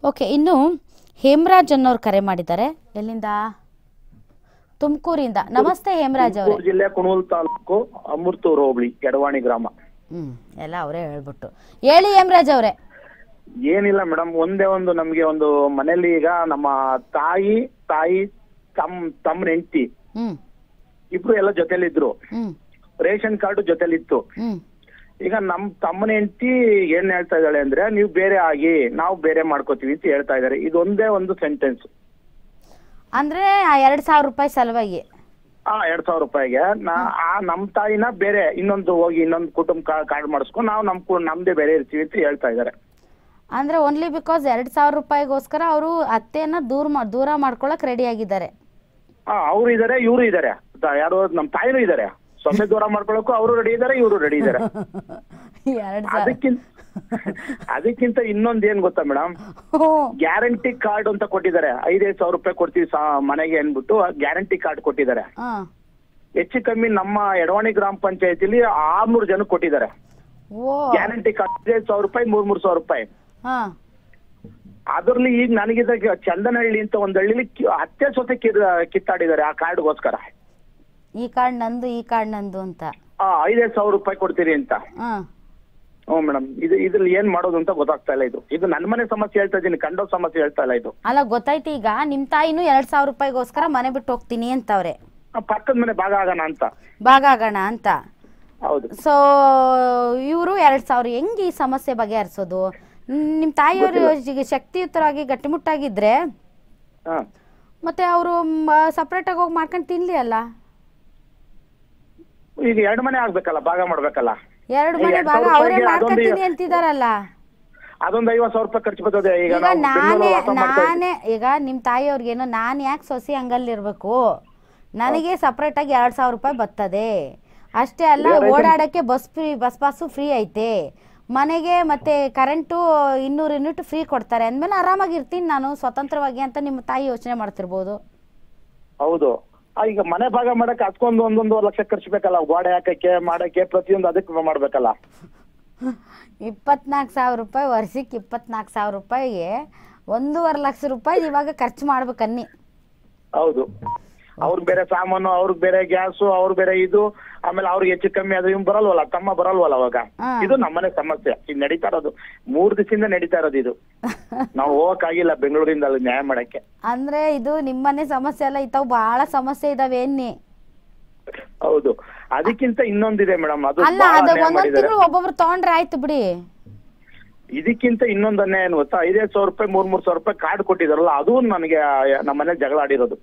Okay ಇನ್ನು ಹೇಮರಾಜ್ ಅನ್ನೋರು ಕರೆ ಮಾಡಿದ್ದಾರೆ ಎಲ್ಲಿಂದ ತುಮಕೂರಿಂದ ನಮಸ್ತೆ ಹೇಮರಾಜ್ ಅವರೇ ತುಮಕೂರು ಜಿಲ್ಲೆ ಕುಣೂಲ್ ತಾಲೂಕು ಅಮೃತೂರು ಹೋಬಳಿ ಎಡವಾಣಿ ಗ್ರಾಮ ಹ್ಮ್ ಎಲ್ಲ ಅವರೇ ಹೇಳ್ಬಿಟ್ಟು ಹೇಳಿ ಹೇಮರಾಜ್ ಅವರೇ ಏನಿಲ್ಲ ಮೇಡಮ್ ಒಂದೇ ಒಂದು ನಮ್ಗೆ ಒಂದು ಮನೇಲಿ ಈಗ ನಮ್ಮ ತಾಯಿ ತಾಯಿ ತಮ್ ತಮ್ಮನ ಹೆಂಡತಿ ಹ್ಮ್ ಇಬ್ರು ಎಲ್ಲ ಜೊತೆಲಿದ್ರು ಹ್ಮ್ ರೇಷನ್ ಕಾರ್ಡ್ ಜೊತೆಲಿತ್ತು ಹ್ಮ್ ಈಗ ನಮ್ ತಮ್ಮನ ಹೆಂಡತಿ ಏನ್ ಹೇಳ್ತಾ ಇದ್ದಾಳೆ ಅಂದ್ರೆ ನೀವು ಬೇರೆ ಆಗಿ ನಾವು ಬೇರೆ ಮಾಡ್ಕೋತೀವಿ ಅಂತ ಹೇಳ್ತಾ ಇದಾರೆ ಇದೊಂದೇ ಒಂದು ಸೆಂಟೆನ್ಸ್ ಅಂದ್ರೆ ಆ ಎರಡ್ ಸಾವಿರ ರೂಪಾಯಿ ಸಲುವಾಗಿ ಆ ಎರಡ್ ಸಾವಿರ ರೂಪಾಯಿಗೆ ನಾ ಆ ನಮ್ ತಾಯಿನ ಬೇರೆ ಇನ್ನೊಂದು ಹೋಗಿ ಇನ್ನೊಂದು ಕುಟುಂಬ ಕಾರ್ಡ್ ಮಾಡಿಸ್ಕೊಂಡು ನಾವು ನಮ್ ಕು- ನಮ್ದೇ ಬೇರೆ ಇರ್ತೀವಿ ಅಂತ ಹೇಳ್ತಾ ಇದಾರೆ ಅಂದ್ರೆ ಓನ್ಲಿ ಬಿಕಾಸ್ ಎರಡ್ ಸಾವಿರ ರೂಪಾಯಿಗೋಸ್ಕರ ಅವರು ಅತ್ತೆಯನ್ನ ದೂರ ಮಾ ದೂರ ಮಾಡ್ಕೊಳಕ್ ರೆಡಿ ಆಗಿದ್ದಾರೆ ಹಾ ಅವ್ರು ಇದಾರೆ ಇವ್ರು ಇದಾರೆ ತ- ಯಾರು ನಮ್ ತಾಯಿನೂ ಇದಾರೆ ಸೊಸೆ ದೂರ ಮಾಡ್ಕೊಳಕ್ಕೂ ಅವರು ರೆಡಿ ಇದಾರೆ ಇವರು ರೆಡಿ ಇದಾರೆ ಎರಡ್ ಸಾವಿರ ಅದಕ್ಕಿಂತ ಅದಕ್ಕಿಂತ ಇನ್ನೊಂದ್ ಏನ್ ಗೊತ್ತಾ ಮೇಡಮ್ ಗ್ಯಾರಂಟಿ ಕಾರ್ಡ್ ಅಂತ ಕೊಟ್ಟಿದ್ದಾರೆ ಐದೈದು ಸಾವಿರ ರೂಪಾಯಿ ಕೊಡ್ತೀವಿ ಸಾ- ಮನೆಗೆ ಅನ್ಬಿಟ್ಟು ಗ್ಯಾರಂಟಿ ಕಾರ್ಡ್ ಕೊಟ್ಟಿದ್ದಾರೆ ಹಾ ಹೆಚ್ಚು ಕಮ್ಮಿ ನಮ್ಮ ಎಡವಾಣಿ ಗ್ರಾಮ ಪಂಚಾಯತಿಲಿ ಆರ್ನೂರು ಜನಕ್ಕೆ ಕೊಟ್ಟಿದ್ದಾರೆ ಓ ಗ್ಯಾರಂಟಿ ಕಾರ್ಡ್ ಐದೈದು ಸಾವಿರ ರೂಪಾಯಿ ಮೂರ್ ಮೂರ್ ಸಾವಿರ ರೂಪಾಯಿ ಹಾ ಅದ್ರಲ್ಲಿ ಈಗ ನನಗಿದಾಗ ಚಂದನಹಳ್ಳಿ ಅಂತ ಒಂದ್ ಹಳ್ಳಿಲಿ ಕಿ- ಹತ್ತೆ ಸೊತೆ ಕಿರ್ ಕಿತ್ತಾಡಿದ್ದಾರೆ ಆ ಕಾರ್ಡ್ಗೋಸ್ಕರ ಈ ಕಾರ್ಡ್ ನಂದು ಈ ಕಾರ್ಡ್ ನಂದು ಅಂತ ಆ ಐದೈದು ಸಾವಿರ ರೂಪಾಯಿ ಕೊಡ್ತೀರಿ ಅಂತ ಹಾ ಹ್ಞೂ ಮೇಡಮ್ ಇದು ಇದ್ರಲ್ಲಿ ಏನ್ ಮಾಡೋದು ಅಂತ ಗೊತ್ತಾಗ್ತಾ ಇಲ್ಲ ಇದು ಇದು ನನ್ನ ಮನೆ ಸಮಸ್ಯೆ ಹೇಳ್ತಾ ಇದ್ದೀನಿ ಕಂಡೋ ಸಮಸ್ಯೆ ಹೇಳ್ತಾ ಇಲ್ಲ ಇದು ಅಲ್ಲ ಗೊತ್ತಾಯ್ತು ಈಗ ನಿಮ್ ತಾಯಿನೂ ಎರಡ್ ಸಾವಿರ ರೂಪಾಯಿಗೋಸ್ಕರ ಮನೆ ಬಿಟ್ಟು ಹೋಗ್ತೀನಿ ಅಂತವ್ರೆ ಆ ಪಕ್ಕದ ಮನೆ ಭಾಗ ಆಗೋಣ ಅಂತ ಭಾಗ ಆಗೋಣ ಅಂತ ಹೌದು ಸೊ ಇವರು ಎರಡ್ ಸಾವಿರ ಹೆಂಗ್ ಈ ಸಮಸ್ಯೆ ಬಗೆಹರಿಸೋದು ನಿಮ್ ತಾಯಿಯವರು ಈಗ ಶಕ್ತಿಯುತರಾಗಿ ಗಟ್ಟಿಮುಟ್ಟಾಗಿದ್ರೆ ಹಾ ಮತ್ತೆ ಅವರು ಸಪ್ರೇಟ್ ಆಗಿ ಹೋಗಿ ಮಾಡ್ಕೊಂಡು ತಿನ್ಲಿ ಅಲ್ಲ ಈಗ ಎರಡು ಮನೆ ಆಗ್ಬೇಕಲ್ಲ ಭಾಗ ಮಾಡ್ಬೇಕಲ್ಲ ಎರಡು ಈಗ ಮನೆ ಎರಡ್ ಭಾಗ ಸಾವಿರ ಅವರೇ ರೂಪಾಯಿಗೆ ಅದೊಂದು ಮಾಡ್ಕೊಂತೀನಿ ಅಂತಿದಾರಲ್ಲ ಅದೊಂದು ಐವತ್ತು ಸಾವಿರ ರೂಪಾಯಿ ಖರ್ಚು ಬರ್ತದೆ ಈಗ ಈಗ ನಾವು ನಾನೇ ಬೆಂಗಳೂರಲ್ಲಿ ವಾಸ ಮಾಡ್ತಾ ಇದ್ದೀವಿ. ನಾನೇ ಈಗ ನಿಮ್ಮ ತಾಯಿಯವ್ರಿಗೇನೋ ನಾನು ಯಾಕೆ ಸೊಸಿ ಹಂಗಲ್ಲಿರ್ಬೇಕು ನನಗೆ ಸಪ್ರೇಟ್ ಆಗಿ ಎರಡ್ ಸಾವಿರ ರೂಪಾಯಿ ಬರ್ತದೆ ಅಷ್ಟೇ ಅಲ್ಲ ಈಗ ರೈತನ್- ಓಡಾಡಕ್ಕೆ bus free bus pass free ಐತೆ ಮನೆಗೆ ಮತ್ತೆ ಕರೆಂಟು ಇನ್ನೂರು ಯೂನಿಟ್ ಫ್ರೀ ಕೊಡ್ತಾರೆ ಅಂದಮೇಲೆ ಆರಾಮಾಗಿ ಇರ್ತೀನಿ ನಾನು ಸ್ವತಂತ್ರವಾಗಿ ಅಂತ ನಿಮ್ಮ ತಾಯಿ ಯೋಚನೆ ಮಾಡ್ತಿರ್ಬೋದು ಹೌದು ಆ, ಈಗ ಮನೆ ಭಾಗ ಮಾಡಕ್ಕೆ ಅದಕ್ಕೊಂದು ಒಂದೊಂದು ಲಕ್ಷ ಖರ್ಚು ಬೇಕಲ್ಲ ಗೋಡೆ ಹಾಕಕ್ಕೆ ಮಾಡಕ್ಕೆ ಪ್ರತಿಯೊಂದು ಅದಕ್ಕೆ ಮಾಡ್ಬೇಕಲ್ಲ ಇಪ್ಪತ್ನಾಲ್ಕು ಸಾವಿರ ರೂಪಾಯಿ ವರ್ಷಕ್ಕೆ ಇಪ್ಪತ್ನಾಲ್ಕು ಸಾವಿರ ರೂಪಾಯಿಗೆ ಒಂದೂವರೆ ಲಕ್ಷ ರೂಪಾಯಿ ಇವಾಗ ಖರ್ಚು ಮಾಡ್ಬೇಕನ್ನಿ ಹೌದು ಅವ್ರಿಗೆ ಬೇರೆ ಸಾಮಾನು ಅವ್ರಿಗೆ ಬೇರೆ ಗ್ಯಾಸು ಅವ್ರ ಬೇರೆ ಇದು ಆಮೇಲೆ ಅವ್ರಿಗೆ ಹೆಚ್ಚು ಕಮ್ಮಿ ಅದು ಇವ್ ಬರಲ್ವಲ್ಲ ತಮ್ಮ ಬರಲ್ವಲ್ಲ ಅವಾಗ ಹಾ. ಇದು ನಮ್ಮನೆ ಸಮಸ್ಯೆ ಇದು ನಡೀತಾ ಇರೋದು ಮೂರ್ ದಿವಸದಿಂದ ನಡೀತಾ ಇರೋದು ಇದು ನಾವು ಹೋಗಕ್ಕಾಗಿಲ್ಲ ಬೆಂಗಳೂರಿಂದ ಅಲ್ಲಿ ನ್ಯಾಯ ಮಾಡಕ್ಕೆ ಅಂದ್ರೆ ಇದು ನಿಮ್ಮನೆ ಸಮಸ್ಯೆ ಅಲ್ಲ ಇತ್ತಾವ ಬಹಳ ಸಮಸ್ಯೆ ಇದಾವೆ ಎನ್ನಿ ಹೌದು ಅದಕ್ಕಿಂತ ಇನ್ನೊಂದಿದೆ ಮೇಡಮ್ ಅದು ಅಲ್ಲ ಬಹಳ ಅದು ಅನ್ಯಾಯ ಒಂದೊಂದ್ ಮಾಡಿದ್ದಾರೆ ತಿಂಗಳು ಒಬ್ಬೊಬ್ರು ತಗೊಂಡ್ರೆ ಆಯ್ತು ಬಿಡಿ ಇದಕ್ಕಿಂತ ಇನ್ನೊಂದು ಅನ್ಯಾಯ ಏನು ಗೊತ್ತಾ ಐದೈದು ಸಾವಿರ ರೂಪಾಯಿ ಮೂರ್ ಮೂರ್ ಸಾವಿರ ರೂಪಾಯಿ ಕಾರ್ಡ್ ಕೊಟ್ಟಿದಾರಲ್ಲ ಅದು ನನಗೆ ನಮ್ಮ ಮನೆ ಜಗಳ ಆಡಿರೋದು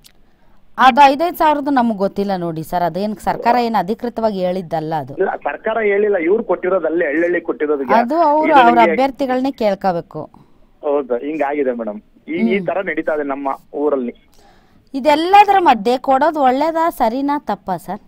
ಅದು ಐದೈದು ಸಾವಿರದ್ದು ನಮಗೆ ಗೊತ್ತಿಲ್ಲ ನೋಡಿ ಸರ್ ಅದೇನು ಸರ್ಕಾರ ಏನು ಅಧಿಕೃತವಾಗಿ ಹೇಳಿದ್ದಲ್ಲ ಅದು ಇಲ್ಲ ಸರ್ಕಾರ ಹೇಳಿಲ್ಲ ಇವ್ರು ಕೊಟ್ಟಿರೋದು ಅಲ್ಲೇ ಹಳ್ಳಿ ಕೊಟ್ಟಿರೋದು ಅದು ಅವರು ಅವ್ರ ಅಭ್ಯರ್ಥಿಗಳನ್ನೇ ಕೇಳ್ಕೋಬೇಕು ಹೌದು ಹಿಂಗಾಗಿದೆ ಮೇಡಮ್ ಈ ಈ ತರ ನಡೀತಾ ಇದೆ ನಮ್ಮ ಊರಲ್ಲಿ ಇದೆಲ್ಲದರ ಮಧ್ಯೆ ಕೊಡೋದು ಒಳ್ಳೇದಾ ಸರಿನಾ ತಪ್ಪಾ ಸರ್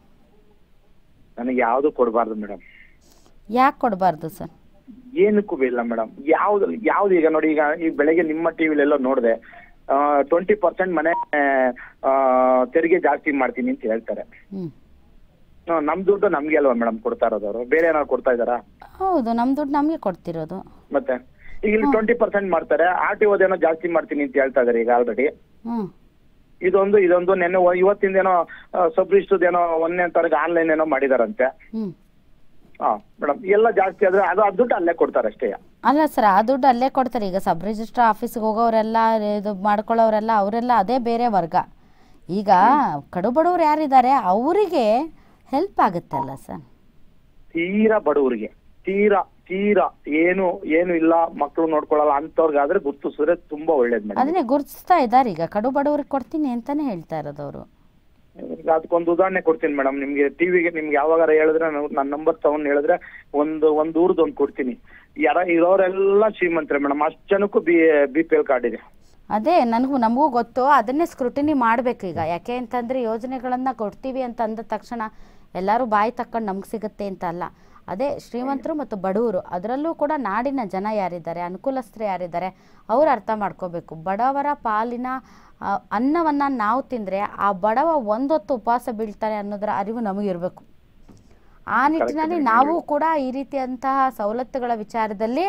ನನಗೆ ಯಾವ್ದು ಕೊಡಬಾರ್ದು ಮೇಡಮ್ ಯಾಕೆ ಕೊಡಬಾರ್ದು ಸರ್ ಏನಕ್ಕೂ ಇಲ್ಲ ಮೇಡಮ್ ಯಾವ್ದು ಯಾವ್ದು ಈಗ ನೋಡಿ ಈಗ ಈ ಬೆಳಗ್ಗೆ ನಿಮ್ಮ ಟಿವಿಲೆಲ್ಲ ನೋಡಿದೆ ಟ್ವೆಂಟಿ ಪರ್ಸೆಂಟ್ ಮನೆ ಆ, ತೆರಿಗೆ ಜಾಸ್ತಿ ಮಾಡ್ತೀನಿ ಅಂತ ಹೇಳ್ತಾರೆ ಹ್ಞೂ ಆ, ನಮ್ ದುಡ್ಡು ನಮ್ಗೆ ಅಲ್ವಾ ಮೇಡಮ್ ಕೊಡ್ತಾ ಇರೋದವ್ರು ಬೇರೆ ಏನಾದ್ರು ಕೊಡ್ತಾ ಇದಾರಾ ಹೌದು ನಮ್ಮ ದುಡ್ಡು ನಮಗೆ ಕೊಡ್ತಿರೋದು ಮತ್ತೆ ಈಗ ಇಲ್ಲಿ ಟ್ವೆಂಟಿ ಪರ್ಸೆಂಟ್ ಮಾಡ್ತಾರೆ ಆರ್ ಟಿ ಓದೇನೋ ಜಾಸ್ತಿ ಮಾಡ್ತೀನಿ ಅಂತ ಹೇಳ್ತಾ ಇದಾರೆ ಈಗ ಆಲ್ರೆಡಿ ಹ್ಞೂ ಇದೊಂದು ಇದೊಂದು ನೆನ್ನೆ ಒ- ಇವತ್ತಿಂದೇನೋ ಸಬ್ ಏನೋ ಒಂದನೇ ತಾರೀಕು ಆನ್ಲೈನ್ ಏನೋ ಮಾಡಿದಾರಂತೆ ಹ್ಞೂ ಹಾ ಮೇಡಮ್ ಎಲ್ಲ ಜಾಸ್ತಿ ಆದ್ರೆ ಅದು ಆ ದುಡ್ಡು ಅಲ್ಲೇ ಕೊಡ್ತಾರೆ ಅಷ್ಟೇ ಅಲ್ಲ ಸರ್ ಆ ದುಡ್ಡು ಅಲ್ಲೇ ಕೊಡ್ತಾರೆ ಈಗ ಸಬ್ ರಿಜಿಸ್ಟ್ರ್ ಆಫೀಸ್ಗೆ ಹೋಗೋರೆಲ್ಲ ಇದು ಮಾಡ್ಕೊಳ್ಳೋರೆಲ್ಲ ಅವರೆಲ್ಲ ಅದೇ ಬೇರೆ ವರ್ಗ ಈಗ ಕಡು ಬಡವ್ರು ಯಾರಿದ್ದಾರೆ ಅವರಿಗೆ ಹೆಲ್ಪ್ ಆಗುತ್ತಲ್ಲ ಸರ್ ತೀರಾ ಬಡವರಿಗೆ ತೀರಾ ತೀರಾ ಏನು ಏನು ಇಲ್ಲ ಮಕ್ಕಳು ನೋಡ್ಕೊಳಲ್ಲ ಅಂತವ್ರಿಗಾದ್ರೆ ಗುರ್ತಿಸಿದ್ರೆ ತುಂಬಾ ಒಳ್ಳೇದ್ ಮೇಡಮ್ ಅದನ್ನೇ ಗುರುತಿಸ್ತಾ ಇದ್ದಾರೆ ಈಗ ಕಡು ಬಡವ್ರಿಗೆ ಕೊಡ್ತೀನಿ ಅಂತಾನೆ ಹೇಳ್ತಾ ಇರೋದು ಅವರು ಈಗ ಅದಕ್ಕೊಂದು ಉದಾಹರಣೆ ಕೊಡ್ತೀನಿ ಮೇಡಮ್ ನಿಮ್ಗೆ ಟಿವಿಗೆ ನಿಮ್ಗೆ ಯಾವಾಗಾರ ಹೇಳಿದ್ರೆ ನನ್ನ ನಂಬರ್ ತಗೊಂಡ್ ಹೇಳಿದ್ರೆ ಒಂದು ಒಂದ್ ಊರ್ದು ಒಂದು ಕೊಡ್ತೀನಿ ಯಾರ ಇರೋರೆಲ್ಲ ಶ್ರೀಮಂತರೆ ಮೇಡಮ್ ಅಷ್ಟು ಜನಕ್ಕೂ B B P L card ಇದೆ ಅದೇ ನನಗೂ ನಮಗೂ ಗೊತ್ತು ಅದನ್ನೇ ಸ್ಕ್ರೂಟಿನಿ ಮಾಡಬೇಕು ಈಗ ಯಾಕೆ ಅಂತಂದರೆ ಯೋಜನೆಗಳನ್ನು ಕೊಡ್ತೀವಿ ಅಂತ ಅಂದ ತಕ್ಷಣ ಎಲ್ಲರೂ ಬಾಯಿ ತಕ್ಕೊಂಡು ನಮ್ಗೆ ಸಿಗುತ್ತೆ ಅಂತ ಅಲ್ಲ ಅದೇ ಶ್ರೀಮಂತರು ಮತ್ತು ಬಡವರು ಅದರಲ್ಲೂ ಕೂಡ ನಾಡಿನ ಜನ ಯಾರಿದ್ದಾರೆ ಅನುಕೂಲಸ್ಥರು ಯಾರಿದ್ದಾರೆ ಅವ್ರು ಅರ್ಥ ಮಾಡ್ಕೋಬೇಕು ಬಡವರ ಪಾಲಿನ ಅನ್ನವನ್ನು ನಾವು ತಿಂದರೆ ಆ ಬಡವ ಒಂದೊತ್ತು ಉಪವಾಸ ಬೀಳ್ತಾನೆ ಅನ್ನೋದರ ಅರಿವು ನಮಗಿರಬೇಕು ಆ ನಿಟ್ಟಿನಲ್ಲಿ ನಾವು ಕೂಡ ಈ ರೀತಿಯಂತಹ ಸವಲತ್ತುಗಳ ವಿಚಾರದಲ್ಲಿ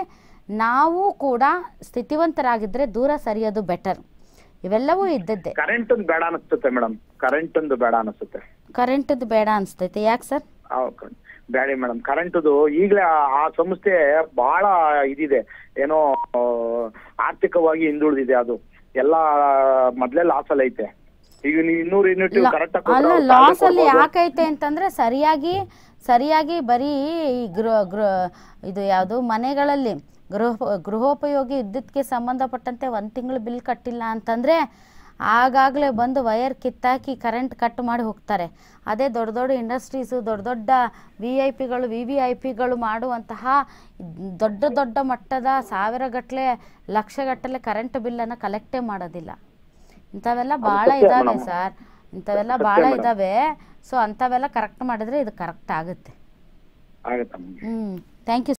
ನಾವು ಕೂಡ ಸ್ಥಿತಿವಂತರಾಗಿದ್ದರೆ ದೂರ ಸರಿಯೋದು ಬೆಟರ್ ಇವೆಲ್ಲವೂ ಇದ್ದದ್ದೇ ಕರೆಂಟ್ ಬೇಡ ಅನಿಸ್ತತೆ ಮೇಡಮ್ ಕರೆಂಟ್ ಒಂದು ಬೇಡ ಅನಿಸುತ್ತೆ ಕರೆಂಟದ್ದು ಬೇಡ ಅನಿಸ್ತೈತೆ ಯಾಕೆ ಸರ್ ಬೇಡ ಮೇಡಮ್ ಕರೆಂಟ್ದು ಈಗಲೇ ಆ ಸಂಸ್ಥೆ ಬಹಳ ಇದಿದೆ ಏನೋ ಆ, ಆರ್ಥಿಕವಾಗಿ ಹಿಂದುಳಿದಿದೆ ಅದು ಎಲ್ಲ ಮೊದ್ಲೇ ಲಾಸ್ ಅಲ್ಲಿ ಐತೆ ಈಗ ನೀವು ಇನ್ನೂರು ಯೂನಿಟ್ ಕರೆಕ್ಟ್ ಅಲ್ಲ ಲಾಸ್ ಅಲ್ಲಿ ಯಾಕೈತೆ ಅಂತಂದ್ರೆ ಸರಿಯಾಗಿ ಸರಿಯಾಗಿ ಬರೀ ಈ ಗೃಹ ಗೃಹ ಇದು ಯಾವುದು ಮನೆಗಳಲ್ಲಿ ಗೃಹ ಗೃಹೋಪಯೋಗಿ ವಿದ್ಯುತ್ಗೆ ಸಂಬಂಧಪಟ್ಟಂತೆ ಒಂದು ತಿಂಗಳು ಬಿಲ್ ಕಟ್ಟಿಲ್ಲ ಅಂತಂದರೆ ಆಗಾಗಲೇ ಬಂದು ವಯರ್ ಕಿತ್ತಾಕಿ ಕರೆಂಟ್ ಕಟ್ ಮಾಡಿ ಹೋಗ್ತಾರೆ ಅದೇ ದೊಡ್ಡ ದೊಡ್ಡ ಇಂಡಸ್ಟ್ರೀಸು ದೊಡ್ಡ ದೊಡ್ಡ ವಿ ಐ ಪಿಗಳು ವಿ ವಿ ಐ ಪಿಗಳು ಮಾಡುವಂತಹ ದೊಡ್ಡ ದೊಡ್ಡ ಮಟ್ಟದ ಸಾವಿರಗಟ್ಟಲೆ ಲಕ್ಷಗಟ್ಟಲೆ ಕರೆಂಟ್ ಬಿಲ್ಲನ್ನು ಕಲೆಕ್ಟೇ ಮಾಡೋದಿಲ್ಲ ಇಂಥವೆಲ್ಲ ಭಾಳ ಸತ್ಯ ಇದಾವೆ madam. ಸರ್ ಇಂಥವೆಲ್ಲ ಸತ್ಯ ಭಾಳ madam. ಇದಾವೆ ಸೊ ಅಂಥವೆಲ್ಲ ಕರೆಕ್ಟ್ ಮಾಡಿದ್ರೆ ಇದು ಕರೆಕ್ಟ್ ಆಗುತ್ತೆ ಆಗುತ್ತಮ್ಮ ಹ್ಞೂ ಥ್ಯಾಂಕ್ ಯು